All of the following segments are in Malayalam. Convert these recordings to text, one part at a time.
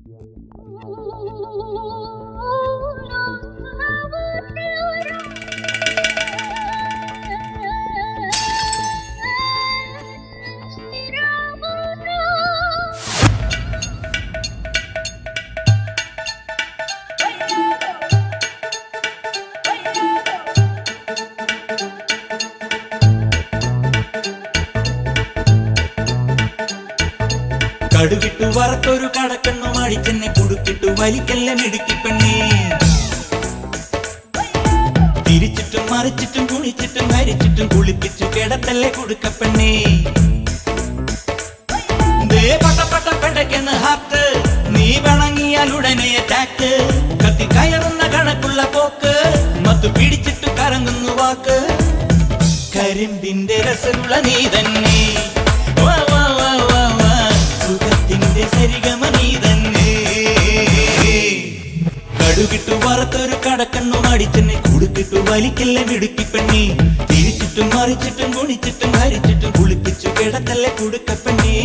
കടുകിട്ടു വറുത്തൊരു കടക്കണ്ണു മടിച്ചെന്നെ കുടുക്കിട്ടു വലിക്കല്ല മിടുക്കി പെണ്ണേ തിരിച്ചിട്ടും മറിച്ചിട്ടും കുളിച്ചിട്ടും ഹരിച്ചിട്ടും കുളിപ്പിച്ചു കിടത്തല്ലേ കുടുക്കപ്പെണ്ണേ ദേ പട്ട പട്ട പെടക്കെന്ന് ഹാത്ത് നീ വണങ്ങിയാൽ ഉടനെ അറ്റാക്ക് കത്തി കയറുന്ന കണക്കുള്ള പോക്ക് മത്തു പിടിച്ചിട്ടു കറങ്ങുന്നു വാക്ക് കരിമ്പിന്റെ രസമുള്ള നീ തന്നെ വാ, വാ, വാ, വാ, വാ. സുഖത്തിന്റെ സരിഗമ നീ തന്നെ കടുകിട്ടു വറുത്തൊരു കടക്കണ്ണു മടിച്ചെന്നെ കുടുക്കിട്ടു വലിക്കല്ല മിടുക്കി പെണ്ണി തിരിച്ചിട്ടും മറിച്ചിട്ടും കുണിച്ചിട്ടും ഹരിച്ചിട്ടും കുളിപ്പിച്ചു കിടക്കല്ലേ കുടുക്കപ്പെണ്ണേ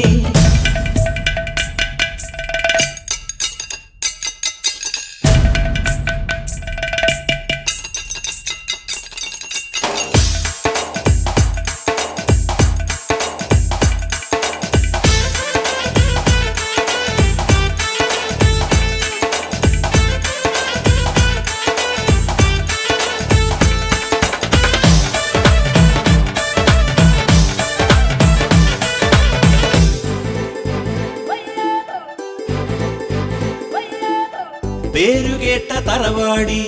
പേരുകേട്ട തറവാടി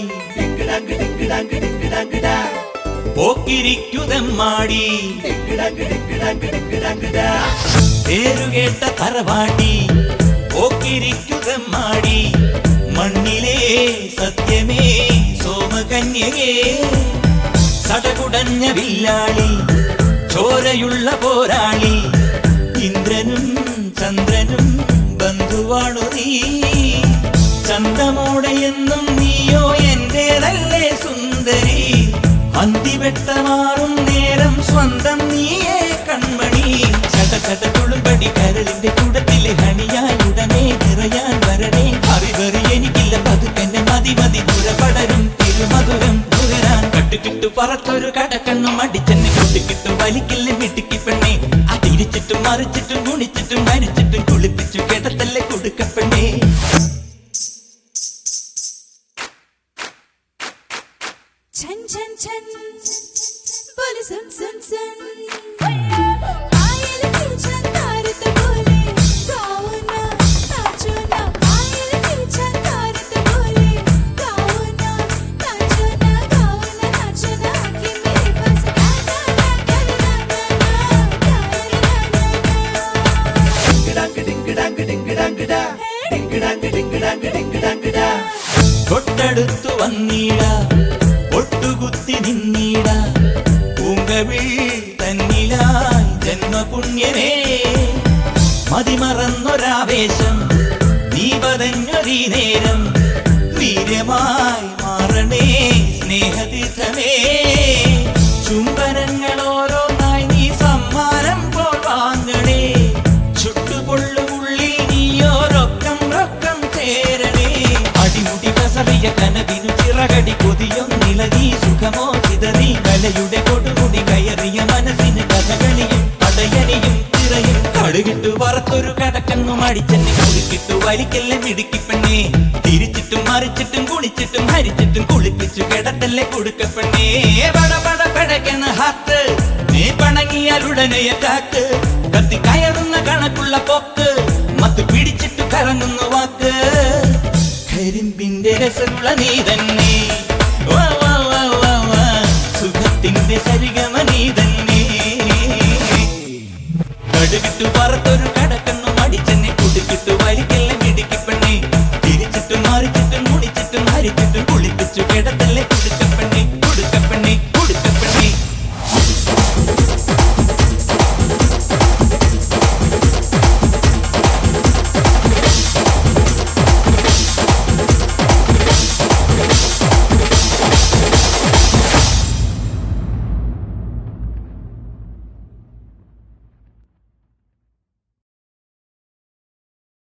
പോക്കിരിക്കുതമ്മാടി പേരുകേട്ട തറവാടി പോക്കിരിക്കുതമ്മാടി മണ്ണിലെ സത്യമേ സോമകന്യകേ സടകുടഞ്ഞ വില്ലാളി ചോരയുള്ള പോരാളി ഇന്ദ്രനും ചന്ദ്രനും ബന്ധുവാണു നീ ചന്തമോടെ എന്നും നീയോ എന്റേതല്ലേ സുന്ദരി അന്തിവെട്ടമാറും നേരം സ്വന്തം നീയേ കൺമണി ചട ചട തുളുമ്പടി കരളിന്റെ കൂടത്തിലെ ഹണിയായി ഉടനെ നിറയാൻ വരണേ അറിവറി എനിക്കില്ല പതുക്കെന്നെ മതി മതി പുറപടരും തിരുമധുരം നുകരാൻ കട്ടുകിട്ടു പറത്തൊരു കടക്കണ്ണും അടിച്ചെന്നെ കൊട്ടിക്കിട്ടു വലിക്കില്ല മിടുക്കി പെണ്ണേ ആ തിരിച്ചിട്ടും മറിച്ചിട്ടും കുണിച്ചിട്ടും മരിച്ചിട്ടും കുളിപ്പിച്ചു കിടത്തല്ലേ കൊടുക്കപ്പെണ്ണേ छन छन छन बोले सुन सुन सुन आयल तुझ्या तारत बोले गाओ ना नाचो ना आयल तुझ्या तारत बोले गाओ ना नाचो ना गाओ ना नाचो ना आके मेरे पास गाना ना गाना ना തൊട്ടടുത്തു വന്നീട ഒട്ടുകുത്തി നിന്നീട പൂങ്കവിൾ തന്നിലായി ജന്മപുണ്യമേ മതിമറന്നൊരാവേശം നീ പതഞ്ഞൊരീ നേരം വീര്യമായി മാറണേ സ്നേഹതീർത്ഥമേ ചുംബനങ്ങൾ ഓരോന്നായി നീ സമ്മാനം പോൽ വാങ്ങണേ ചുട്ടുപൊള്ളുമുള്ളിൽ നീയോരൊക്കം റൊക്കം ചേരണേ അടിമുടി കസറിയ കനവിനു ചിറകടി കൊതിയും നിലകി സുഖമോ ചിതറി കലയുടെ കൊടുമുടി കയറിയ മനസ്സിന് കഥകളിയും പടയണിയും തിറയും കടുകിട്ടു വറുത്തൊരു കടക്കണ്ണു മടിച്ചെന്നെ കുളിക്കിട്ടു വലിക്കല്ലേ മിടുക്കി പെണ്ണേ തിരിച്ചിട്ടും മറിച്ചിട്ടും കുളിച്ചിട്ടും ഹരിച്ചിട്ടും കുളിപ്പിച്ചു കിടത്തല്ലേ കൊടുക്കപ്പെണ്ണേ പട പട പടക്കെന്ന് ഹാത്ത് നീ പണങ്ങിയാൽ ഉടനെ അറ്റാക്ക് കത്തി കയറുന്ന കണക്കുള്ള പോക്ക് മത്ത് പിടിച്ചിട്ട് കറങ്ങുന്നു വാക്ക് കരിമ്പിന്റെ രസമുള്ള നീ തന്നെ